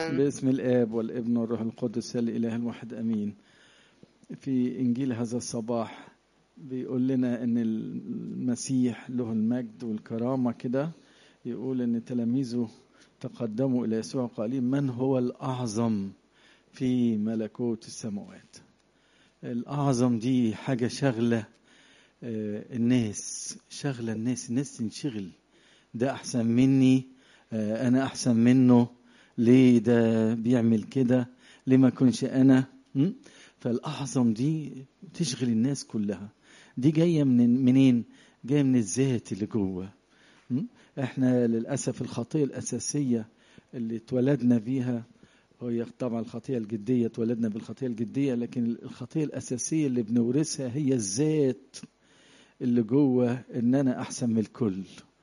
باسم الآب والابن والروح القدس الإله الواحد أمين في إنجيل هذا الصباح بيقول لنا إن المسيح له المجد والكرامة كده يقول إن تلاميذه تقدموا إلى يسوع قائلين من هو الأعظم في ملكوت السماوات الأعظم دي حاجة شغلة الناس شغلة الناس الناس تنشغل ده أحسن مني أنا أحسن منه ليه ده بيعمل كده ليه ما كنش أنا فالأعظم دي تشغل الناس كلها دي جاية من منين جاية من الذات اللي جوه احنا للأسف الخطية الأساسية اللي اتولدنا بيها هي طبعا الخطية الجدية اتولدنا بالخطية الجدية لكن الخطية الأساسية اللي بنورثها هي الذات اللي جوه إن أنا أحسن من الكل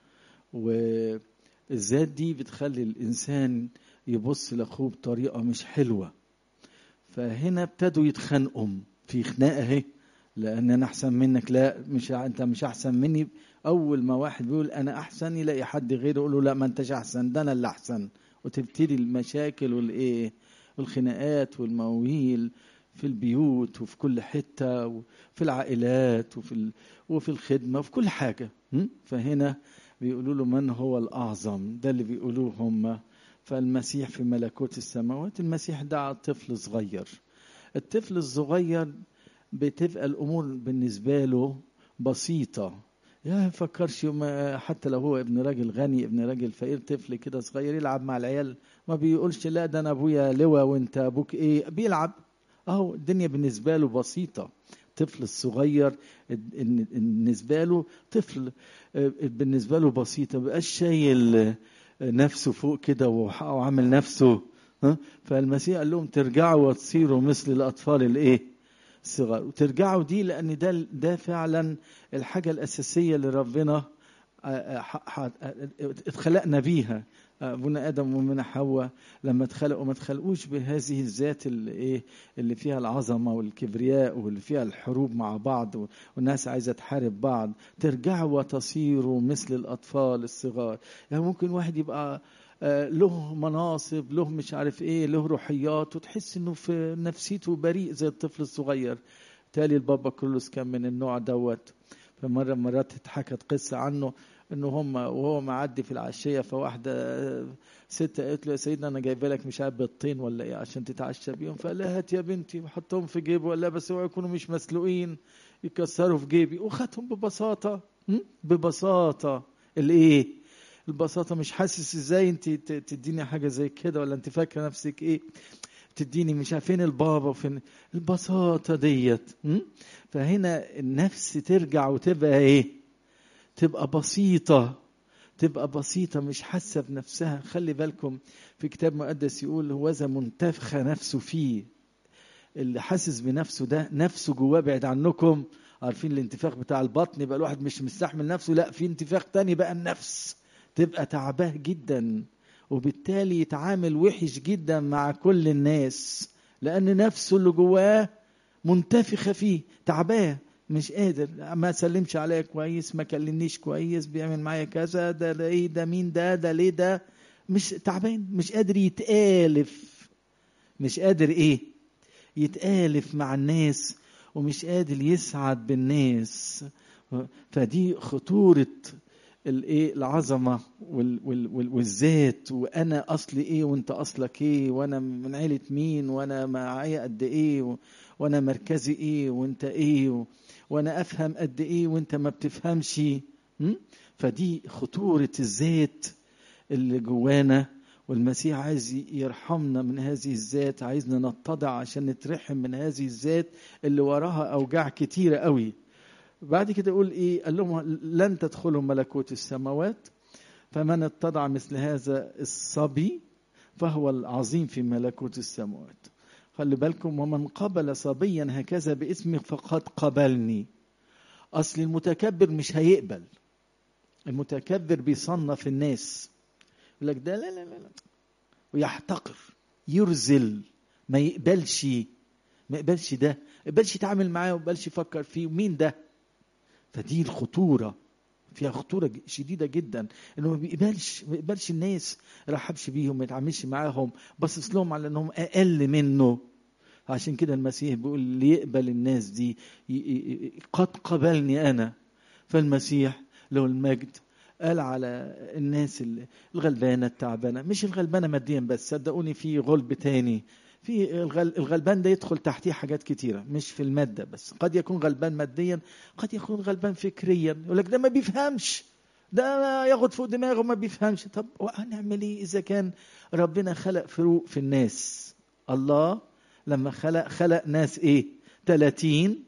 والذات دي بتخلي الإنسان يبص لأخوه بطريقة مش حلوة فهنا ابتدوا يتخانقوا في خناقة اهي لأن أنا أحسن منك لا مش أنت مش أحسن مني أول ما واحد بيقول أنا أحسن يلاقي حد غيره يقول له لا ما أنتش أحسن ده أنا اللي أحسن وتبتدي المشاكل والايه والخناقات والمواويل في البيوت وفي كل حته وفي العائلات وفي ال... وفي الخدمه وفي كل حاجه فهنا بيقولوا له من هو الاعظم ده اللي بيقولوه هم فالمسيح في ملكوت السماوات المسيح دعا طفل صغير الطفل الصغير بتبقى الامور بالنسبه له بسيطه يا فكرش يوم حتى لو هو ابن راجل غني ابن راجل فقير طفل كده صغير يلعب مع العيال ما بيقولش لا ده انا ابويا لواء وانت ابوك ايه بيلعب اهو الدنيا بالنسبه له بسيطه الطفل الصغير بالنسبه له طفل بالنسبه له بسيطه بقاش شايل نفسه فوق كده وعامل نفسه فالمسيح قال لهم ترجعوا وتصيروا مثل الاطفال الايه الصغار وترجعوا دي لان ده ده فعلا الحاجه الاساسيه اللي ربنا اتخلقنا بيها ابونا ادم ومن حواء لما اتخلقوا ما اتخلقوش بهذه الذات اللي ايه اللي فيها العظمه والكبرياء واللي فيها الحروب مع بعض والناس عايزه تحارب بعض ترجعوا وتصيروا مثل الاطفال الصغار يعني ممكن واحد يبقى له مناصب له مش عارف ايه له روحيات وتحس انه في نفسيته بريء زي الطفل الصغير تالي البابا كرولوس كان من النوع دوت فمره مرات اتحكت قصه عنه انه هم وهو معدي في العشيه فواحده ست قالت له يا سيدنا انا جايبه لك مش عارف بيضتين ولا ايه عشان تتعشى بيهم فقال لها هات يا بنتي وحطهم في جيبه ولا بس اوعوا يكونوا مش مسلوقين يكسروا في جيبي وخدهم ببساطه ببساطه الايه البساطه مش حاسس ازاي انت تديني حاجه زي كده ولا انت فاكره نفسك ايه تديني مش عارف فين البابا وفين البساطه ديت فهنا النفس ترجع وتبقى ايه تبقى بسيطه تبقى بسيطة مش حاسة بنفسها خلي بالكم في كتاب مقدس يقول هوذا منتفخة نفسه فيه اللي حاسس بنفسه ده نفسه جواه بعد عنكم عارفين الانتفاخ بتاع البطن يبقى الواحد مش مستحمل نفسه لا في انتفاخ تاني بقى النفس تبقى تعباه جدا وبالتالي يتعامل وحش جدا مع كل الناس لان نفسه اللي جواه منتفخه فيه تعباه مش قادر ما سلمش عليا كويس ما كلمنيش كويس بيعمل معايا كذا ده, ده ايه ده مين ده ده ليه ده مش تعبان مش قادر يتآلف مش قادر ايه يتآلف مع الناس ومش قادر يسعد بالناس فدي خطورة الايه العظمه وال وال وال والذات وانا اصلي ايه وانت اصلك ايه وانا من عيله مين وانا معايا قد ايه وانا مركزي ايه وانت ايه وانا افهم قد ايه وانت ما بتفهمش فدي خطوره الذات اللي جوانا والمسيح عايز يرحمنا من هذه الذات عايزنا نتضع عشان نترحم من هذه الذات اللي وراها اوجاع كتيره قوي بعد كده يقول ايه قال لهم لن تدخلوا ملكوت السماوات فمن اتضع مثل هذا الصبي فهو العظيم في ملكوت السماوات خلي بالكم ومن قبل صبيا هكذا باسمي فقد قبلني اصل المتكبر مش هيقبل المتكبر بيصنف الناس يقول لك ده لا لا لا, لا. ويحتقر يرزل ما يقبلش ما يقبلش ده ما يقبلش يتعامل معاه وما يقبلش يفكر فيه مين ده فدي الخطورة فيها خطوره شديده جدا انه ما بيقبلش ما بيقبلش الناس ما يرحبش بيهم ما يتعاملش معاهم باصص لهم على انهم اقل منه عشان كده المسيح بيقول اللي يقبل الناس دي قد قبلني انا فالمسيح له المجد قال على الناس الغلبانه التعبانه مش الغلبانه ماديا بس صدقوني في غلب تاني في الغلبان ده يدخل تحتيه حاجات كتيره مش في الماده بس قد يكون غلبان ماديا قد يكون غلبان فكريا يقول لك ده ما بيفهمش ده ياخد فوق دماغه ما بيفهمش طب هنعمل ايه اذا كان ربنا خلق فروق في الناس الله لما خلق خلق ناس ايه 30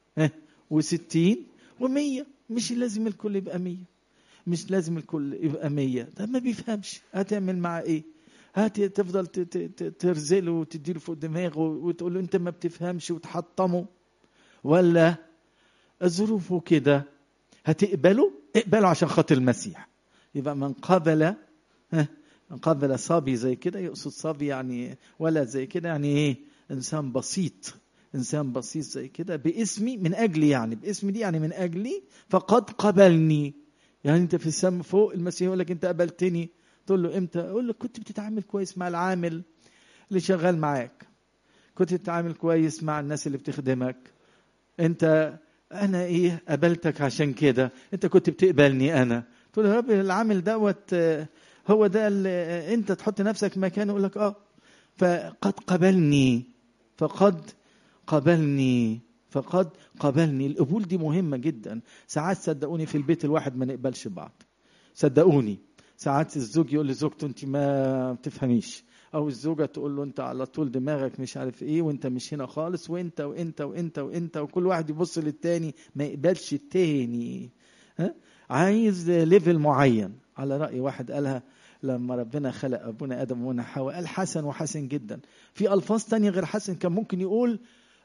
و60 و100 مش لازم الكل يبقى 100 مش لازم الكل يبقى 100 ده ما بيفهمش هتعمل معاه ايه هات تفضل ترزله وتديله فوق دماغه وتقول له انت ما بتفهمش وتحطمه ولا ظروفه كده هتقبله اقبله عشان خاطر المسيح يبقى من قبل من قبل صبي زي كده يقصد صبي يعني ولد زي كده يعني ايه انسان بسيط انسان بسيط زي كده باسمي من اجلي يعني باسمي دي يعني من اجلي فقد قبلني يعني انت في السم فوق المسيح يقول لك انت قبلتني تقول له امتى اقول لك كنت بتتعامل كويس مع العامل اللي شغال معاك كنت بتتعامل كويس مع الناس اللي بتخدمك انت انا ايه قبلتك عشان كده انت كنت بتقبلني انا تقول يا رب العامل دوت هو ده اللي انت تحط نفسك مكانه يقول لك اه فقد قبلني فقد قبلني فقد قبلني القبول دي مهمه جدا ساعات صدقوني في البيت الواحد ما نقبلش بعض صدقوني ساعات الزوج يقول لزوجته انت ما بتفهميش او الزوجه تقول له انت على طول دماغك مش عارف ايه وانت مش هنا خالص وانت وانت وانت وانت وكل واحد يبص للتاني ما يقبلش التاني ها عايز ليفل معين على راي واحد قالها لما ربنا خلق ابونا ادم وابونا حواء قال حسن وحسن جدا في الفاظ تانية غير حسن كان ممكن يقول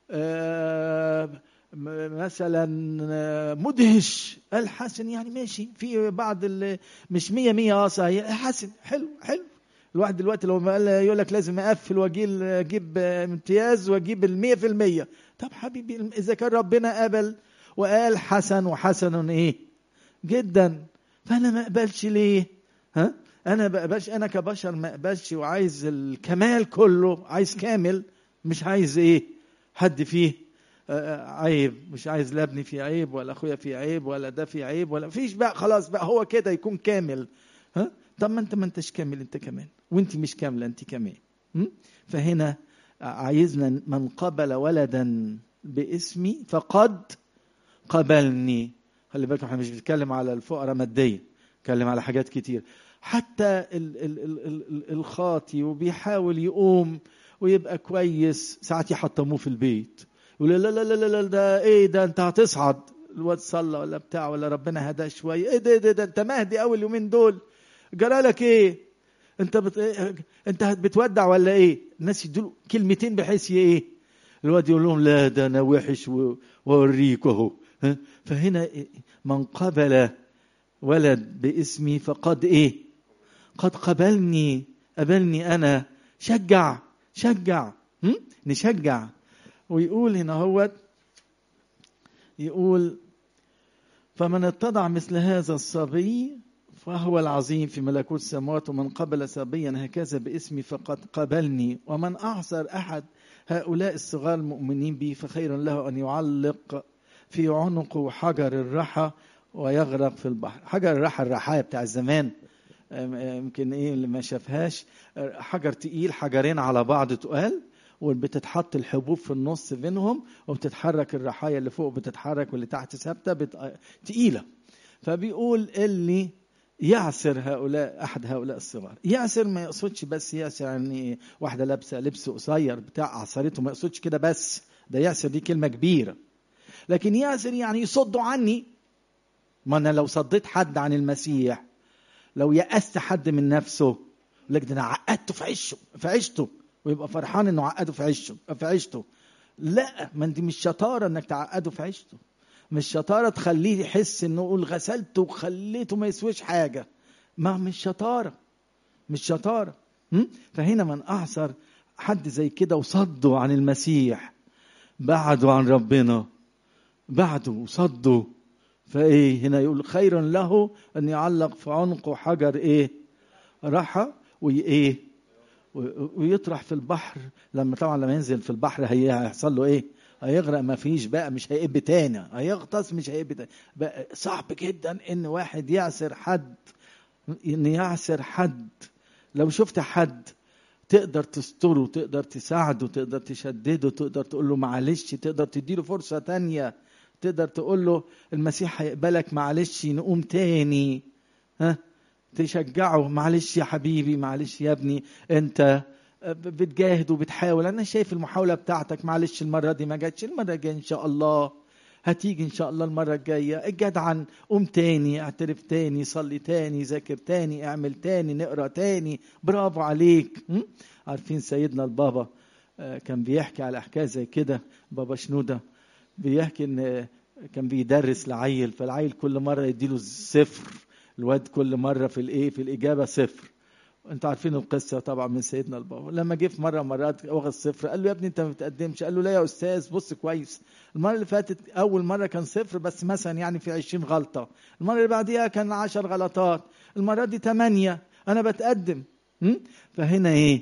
آه مثلا مدهش قال حسن يعني ماشي في بعض اللي مش مية مية اه صحيح حسن حلو حلو الواحد دلوقتي لو ما قال يقول لك لازم اقفل واجيب اجيب امتياز واجيب المية في المية طب حبيبي اذا كان ربنا قبل وقال حسن وحسن ايه جدا فانا ما اقبلش ليه ها انا بقبلش انا كبشر ما اقبلش وعايز الكمال كله عايز كامل مش عايز ايه حد فيه عيب مش عايز لا ابني في عيب ولا اخويا في عيب ولا ده في عيب ولا فيش بقى خلاص بقى هو كده يكون كامل ها طب ما انت ما انتش كامل انت كمان وانت مش كامله انت كمان فهنا عايزنا من قبل ولدا باسمي فقد قبلني خلي بالكم احنا مش بنتكلم على الفقراء ماديا بنتكلم على حاجات كتير حتى ال ال ال ال الخاطي وبيحاول يقوم ويبقى كويس ساعات يحطموه في البيت يقول لا لا لا لا لا ده ايه ده انت هتصعد الواد صلى ولا بتاع ولا ربنا هداه شويه ايه ده, ده, ده انت مهدي اول يومين دول جرى لك ايه انت بت... إيه؟ انت بتودع ولا ايه الناس يدوا كلمتين بحيث ايه الواد يقول لهم لا ده انا وحش واوريك اهو فهنا من قبل ولد باسمي فقد ايه قد قبلني قبلني انا شجع شجع نشجع ويقول هنا هو يقول فمن اتضع مثل هذا الصبي فهو العظيم في ملكوت السماوات ومن قبل صبيا هكذا باسمي فقد قبلني ومن أعصر أحد هؤلاء الصغار المؤمنين بي فخير له أن يعلق في عنقه حجر الرحى ويغرق في البحر حجر الرحى الرحاية بتاع زمان يمكن ايه اللي ما شافهاش حجر تقيل حجرين على بعض تقال وبتتحط الحبوب في النص بينهم وبتتحرك الرحايا اللي فوق بتتحرك واللي تحت ثابته بت... تقيله فبيقول اللي يعسر هؤلاء احد هؤلاء الصغار يعسر ما يقصدش بس يعسر يعني واحده لابسه لبس قصير بتاع عصرته ما يقصدش كده بس ده يعسر دي كلمه كبيره لكن يعسر يعني يصدوا عني ما انا لو صديت حد عن المسيح لو يأست حد من نفسه لك ده انا عقدته في عشه في عيشته ويبقى فرحان انه عقده في عيشه في عيشته لا ما دي مش شطاره انك تعقده في عيشته مش شطاره تخليه يحس انه يقول غسلته وخليته ما يسويش حاجه ما مش شطاره مش شطاره فهنا من اعصر حد زي كده وصدوا عن المسيح بعدوا عن ربنا بعدوا وصدوا فايه هنا يقول خير له ان يعلق في عنقه حجر ايه رحى وايه ويطرح في البحر لما طبعا لما ينزل في البحر هيحصل له ايه هيغرق ما فيش بقى مش هيقب تاني هيغطس مش هيقب تاني بقى صعب جدا ان واحد يعسر حد ان يعسر حد لو شفت حد تقدر تستره تقدر تساعده تقدر تشدده تقدر تقول له معلش تقدر تديله فرصة تانية تقدر تقول له المسيح هيقبلك معلش نقوم تاني ها تشجعه معلش يا حبيبي معلش يا ابني انت بتجاهد وبتحاول انا شايف المحاوله بتاعتك معلش المره دي ما جاتش المره الجايه ان شاء الله هتيجي ان شاء الله المره الجايه الجدعن قوم تاني اعترف تاني صلي تاني ذاكر تاني اعمل تاني نقرا تاني برافو عليك م? عارفين سيدنا البابا كان بيحكي على حكايه زي كده بابا شنوده بيحكي ان كان بيدرس لعيل فالعيل كل مره يديله صفر الواد كل مره في الايه في الاجابه صفر انتوا عارفين القصه طبعا من سيدنا البابا لما جه في مره مرات واخد صفر قال له يا ابني انت ما بتقدمش قال له لا يا استاذ بص كويس المره اللي فاتت اول مره كان صفر بس مثلا يعني في 20 غلطه المره اللي بعديها كان 10 غلطات المره دي 8 انا بتقدم فهنا ايه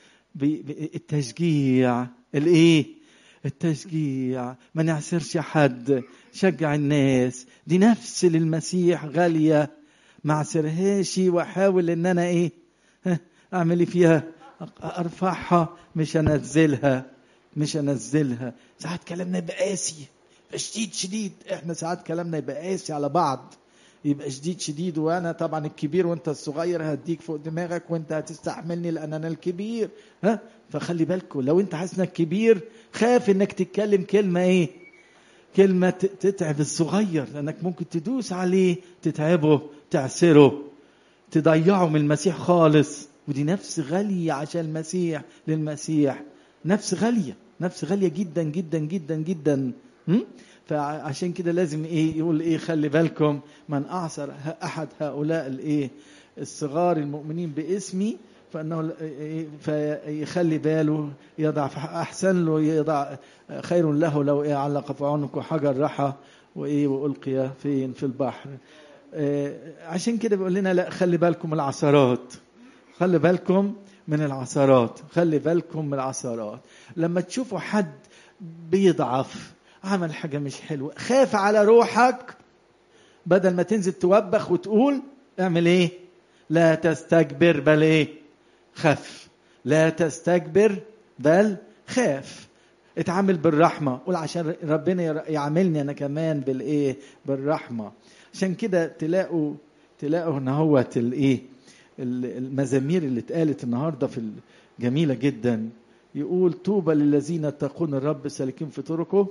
التشجيع الايه التشجيع ما نعسرش حد شجع الناس دي نفس للمسيح غاليه ما اعسرهاش واحاول ان انا ايه اعمل ايه فيها ارفعها مش انزلها مش انزلها ساعات كلامنا يبقى قاسي يبقى شديد شديد احنا ساعات كلامنا يبقى قاسي على بعض يبقى شديد شديد وانا طبعا الكبير وانت الصغير هديك فوق دماغك وانت هتستحملني لان انا الكبير ها فخلي بالكم لو انت حاسس انك كبير خاف انك تتكلم كلمه ايه كلمه تتعب الصغير لانك ممكن تدوس عليه تتعبه تعسره تضيعه من المسيح خالص ودي نفس غالية عشان المسيح للمسيح نفس غالية نفس غالية جدا جدا جدا جدا فعشان كده لازم ايه يقول ايه خلي بالكم من اعصر احد هؤلاء الايه الصغار المؤمنين باسمي فانه فيخلي باله يضع احسن له يضع خير له لو ايه علق في عنقه حجر رحى وايه والقي فين في البحر عشان كده بيقول لنا لا خلي بالكم العثرات خلي بالكم من العثرات خلي بالكم من العثرات لما تشوفوا حد بيضعف عمل حاجة مش حلوة خاف على روحك بدل ما تنزل توبخ وتقول اعمل ايه لا تستكبر بل ايه خف لا تستكبر بل خاف اتعامل بالرحمة قول عشان ربنا يعاملني انا كمان بالايه بالرحمة عشان كده تلاقوا تلاقوا ان هو الايه المزامير اللي اتقالت النهارده في جميله جدا يقول طوبى للذين يتقون الرب سالكين في طرقه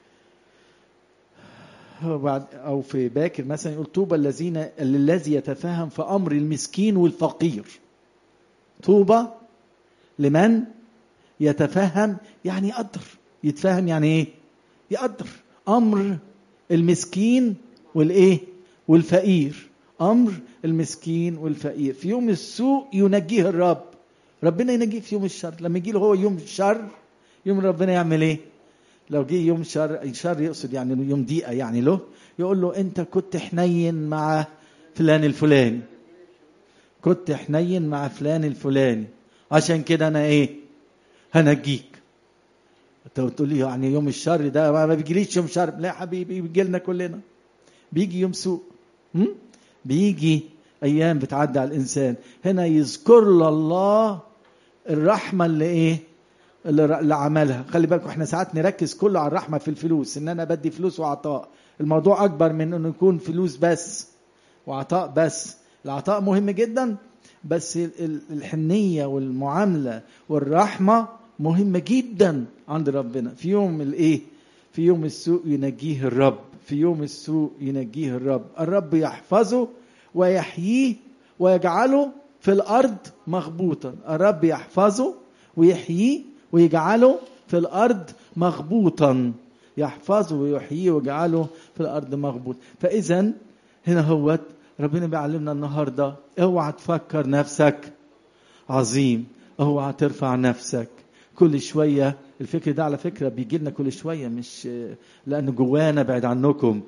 او في باكر مثلا يقول طوبى الذين الذي يتفهم في امر المسكين والفقير طوبى لمن يتفهم يعني يقدر يتفهم يعني ايه يقدر امر المسكين والايه والفقير امر المسكين والفقير في يوم السوء ينجيه الرب ربنا ينجيه في يوم الشر لما يجي له هو يوم الشر يوم ربنا يعمل ايه لو جه يوم شر شر يقصد يعني يوم ضيقه يعني له يقول له انت كنت حنين مع فلان الفلاني كنت حنين مع فلان الفلاني عشان كده انا ايه هنجيك انت بتقول لي يعني يوم الشر ده ما بيجيليش يوم شر لا يا حبيبي بيجي لنا كلنا بيجي يوم سوء م? بيجي ايام بتعدي على الانسان هنا يذكر له الله الرحمه اللي ايه اللي, اللي عملها خلي بالكم احنا ساعات نركز كله على الرحمه في الفلوس ان انا بدي فلوس وعطاء الموضوع اكبر من انه يكون فلوس بس وعطاء بس العطاء مهم جدا بس الحنيه والمعامله والرحمه مهمه جدا عند ربنا في يوم الايه في يوم السوء ينجيه الرب في يوم السوء ينجيه الرب الرب يحفظه ويحييه ويجعله في الارض مغبوطا الرب يحفظه ويحييه ويجعله في الارض مغبوطا يحفظه ويحييه ويجعله في الارض مغبوط فاذا هنا هو ربنا بيعلمنا النهارده اوعى تفكر نفسك عظيم اوعى ترفع نفسك كل شويه الفكر ده على فكره بيجي لنا كل شويه مش لان جوانا بعد عنكم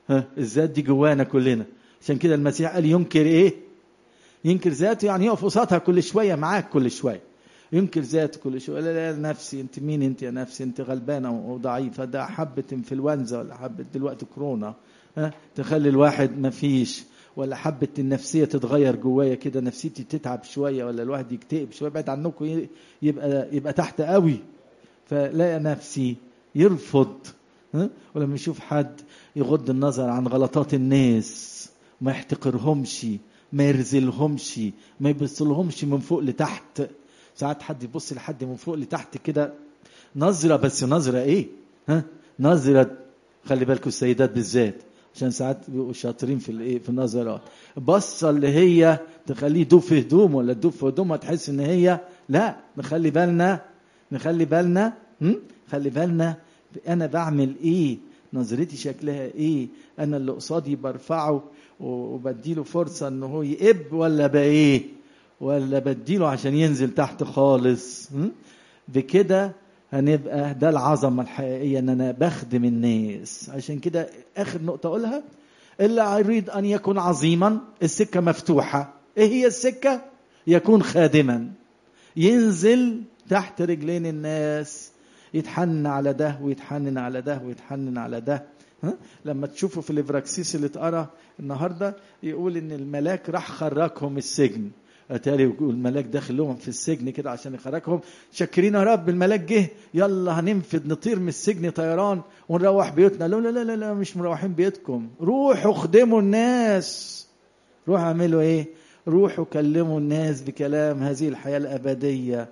ها الذات دي جوانا كلنا عشان كده المسيح قال ينكر ايه ينكر ذاته يعني يقف قصادها كل شويه معاك كل شويه ينكر ذاته كل شويه لا لا نفسي انت مين انت يا نفسي انت غلبانه وضعيفه ده حبه انفلونزا ولا حبه دلوقتي كورونا ها تخلي الواحد ما فيش ولا حبه النفسيه تتغير جوايا كده نفسيتي تتعب شويه ولا الواحد يكتئب شويه بعد عنكم يبقى يبقى تحت قوي فلاقي نفسي يرفض ها؟ ولما يشوف حد يغض النظر عن غلطات الناس ما يحتقرهمش ما يرزلهمش ما يبصلهمش من فوق لتحت ساعات حد يبص لحد من فوق لتحت كده نظرة بس نظرة ايه ها نظرة خلي بالكم السيدات بالذات عشان ساعات بيبقوا شاطرين في الايه في النظرات بصة اللي هي تخليه يدوب في هدوم ولا تدوب في هدوم تحس ان هي لا نخلي بالنا نخلي بالنا هم؟ خلي بالنا انا بعمل ايه نظرتي شكلها ايه انا اللي قصادي برفعه وبديله فرصة ان هو يقب ولا بايه ولا بديله عشان ينزل تحت خالص بكده هنبقى ده العظمة الحقيقية ان انا بخدم الناس عشان كده اخر نقطة اقولها اللي يريد ان يكون عظيما السكة مفتوحة ايه هي السكة يكون خادما ينزل تحت رجلين الناس يتحنن على ده ويتحنن على ده ويتحنن على ده ها؟ لما تشوفوا في الافراكسيس اللي اتقرا النهارده يقول ان الملاك راح خرجهم السجن اتاري الملاك داخل لهم في السجن كده عشان يخرجهم شاكرين يا رب الملاك جه يلا هننفذ نطير من السجن طيران ونروح بيوتنا لا لا لا لا مش مروحين بيوتكم روحوا خدموا الناس روحوا اعملوا ايه روحوا كلموا الناس بكلام هذه الحياه الابديه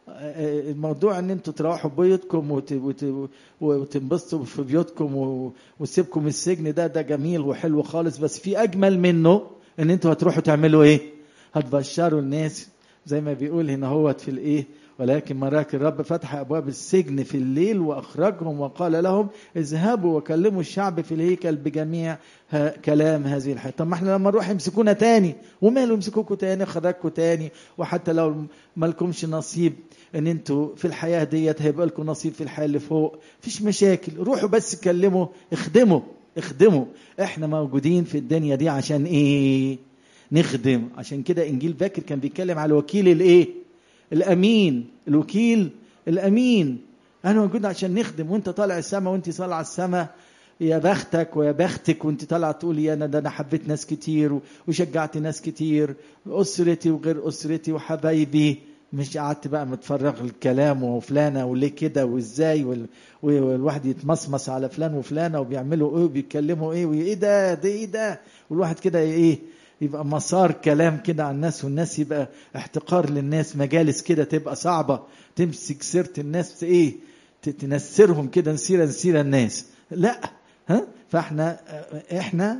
الموضوع ان انتوا تروحوا بيوتكم وت... وت... وتنبسطوا في بيوتكم و... وتسيبكم السجن ده ده جميل وحلو خالص بس في اجمل منه ان انتوا هتروحوا تعملوا ايه هتبشروا الناس زي ما بيقول هنا هوت في الايه ولكن مراك الرب فتح ابواب السجن في الليل واخرجهم وقال لهم اذهبوا وكلموا الشعب في الهيكل بجميع كلام هذه الحياه طب ما احنا لما نروح يمسكونا تاني وماله يمسكوكوا تاني خرجكوا تاني وحتى لو ما لكمش نصيب ان انتوا في الحياه ديت هيبقى لكم نصيب في الحياه اللي فوق مفيش مشاكل روحوا بس كلموا اخدموا اخدموا احنا موجودين في الدنيا دي عشان ايه نخدم عشان كده انجيل باكر كان بيتكلم على الوكيل الايه الامين الوكيل الامين انا موجود عشان نخدم وانت طالع السما وانت طالعه السما يا بختك ويا بختك وانت طالعه تقول يا انا ده انا حبيت ناس كتير وشجعت ناس كتير اسرتي وغير اسرتي وحبايبي مش قعدت بقى متفرغ الكلام وفلانه وليه كده وازاي وال... والواحد يتمصمص على فلان وفلانه وبيعملوا ايه وبيتكلموا ايه وايه ده ده ايه ده والواحد كده ايه يبقى مسار كلام كده عن الناس والناس يبقى احتقار للناس مجالس كده تبقى صعبة تمسك سيرة الناس ايه تنسرهم كده نسيرة نسيرة الناس لا ها فاحنا احنا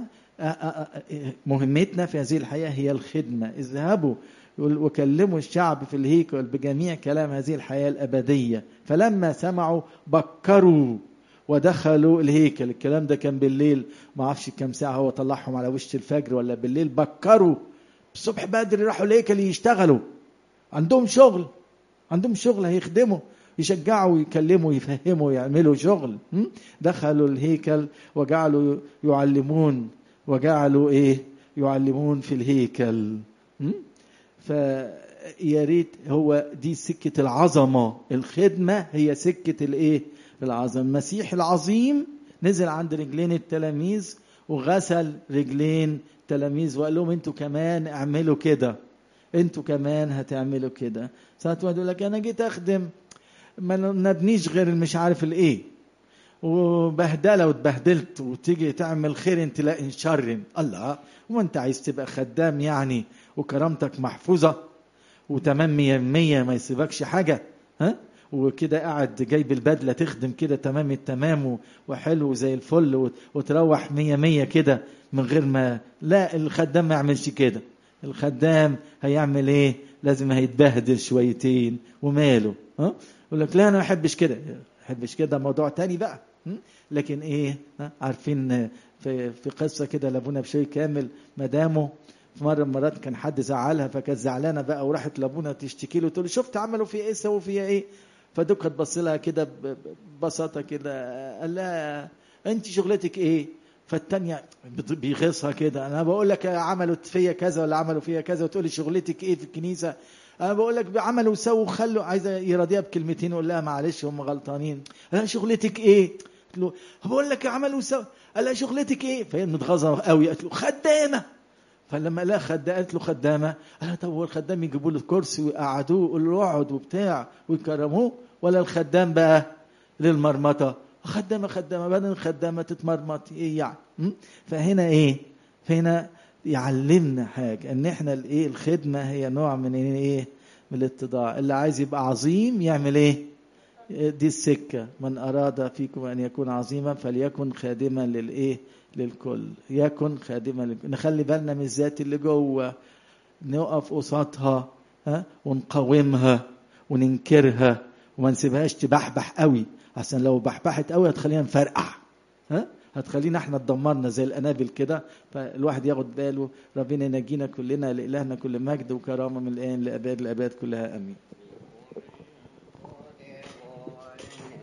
مهمتنا في هذه الحياة هي الخدمة اذهبوا وكلموا الشعب في الهيكل بجميع كلام هذه الحياة الأبدية فلما سمعوا بكروا ودخلوا الهيكل الكلام ده كان بالليل ما اعرفش كام ساعه هو طلعهم على وش الفجر ولا بالليل بكروا الصبح بدري راحوا الهيكل يشتغلوا عندهم شغل عندهم شغل هيخدموا يشجعوا يكلموا يفهموا يعملوا شغل دخلوا الهيكل وجعلوا يعلمون وجعلوا ايه يعلمون في الهيكل فيا ريت هو دي سكه العظمه الخدمه هي سكه الايه العظم المسيح العظيم نزل عند رجلين التلاميذ وغسل رجلين التلاميذ وقال لهم انتوا كمان اعملوا كده انتوا كمان هتعملوا كده ساعات واحد يقول لك انا جيت اخدم ما نبنيش غير مش عارف الايه وبهدله واتبهدلت وتيجي تعمل خير تلاقي شر الله هو انت عايز تبقى خدام يعني وكرامتك محفوظه وتمام مية مية ما يسيبكش حاجه ها وكده قاعد جايب البدله تخدم كده تمام التمام وحلو زي الفل وتروح مية مية كده من غير ما لا الخدام ما يعملش كده الخدام هيعمل ايه لازم هيتبهدل شويتين وماله ها يقول لك لا انا ما احبش كده ما احبش كده موضوع تاني بقى لكن ايه ها؟ عارفين في في قصه كده لابونا بشوي كامل مدامه في مره من المرات كان حد زعلها فكانت زعلانه بقى وراحت لابونا تشتكي له تقول له شفت عملوا فيها ايه سووا فيها ايه فدوك تبص لها كده ببساطه كده قال لها انت شغلتك ايه فالتانية بت- بيغيظها كده انا بقول لك عملوا فيا كذا ولا عملوا فيا كذا وتقولي شغلتك ايه في الكنيسه انا بقول لك عملوا وسووا وخلوا عايزه يراضيها بكلمتين يقول لها معلش هم غلطانين لا شغلتك ايه قلت له بقول لك عملوا وسووا قال لها شغلتك ايه فهي متغاظه قوي قالت له خدامه فلما لقى خدامه قالت له خدامه قال لها طب هو الخدام يجيبوا له كرسي ويقعدوه ويقولوا له اقعد وبتاع ويكرموه ولا الخدام بقى للمرمطه خدامه خدامه بدل الخدامه تتمرمط ايه يعني م? فهنا ايه فهنا يعلمنا حاجه ان احنا الايه الخدمه هي نوع من ايه من الاتضاع اللي عايز يبقى عظيم يعمل ايه دي السكة من أراد فيكم أن يكون عظيما فليكن خادما للإيه للكل يكن خادما للكل نخلي بالنا من الذات اللي جوه نقف قصادها ها ونقاومها وننكرها وما نسيبهاش تبحبح قوي عشان لو بحبحت قوي هتخلينا نفرقع ها هتخلينا احنا اتدمرنا زي الانابل كده فالواحد ياخد باله ربنا ينجينا كلنا لالهنا كل مجد وكرامه من الان لاباد الاباد كلها امين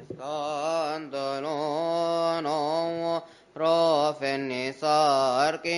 Scandalon, Rofen, Sarki,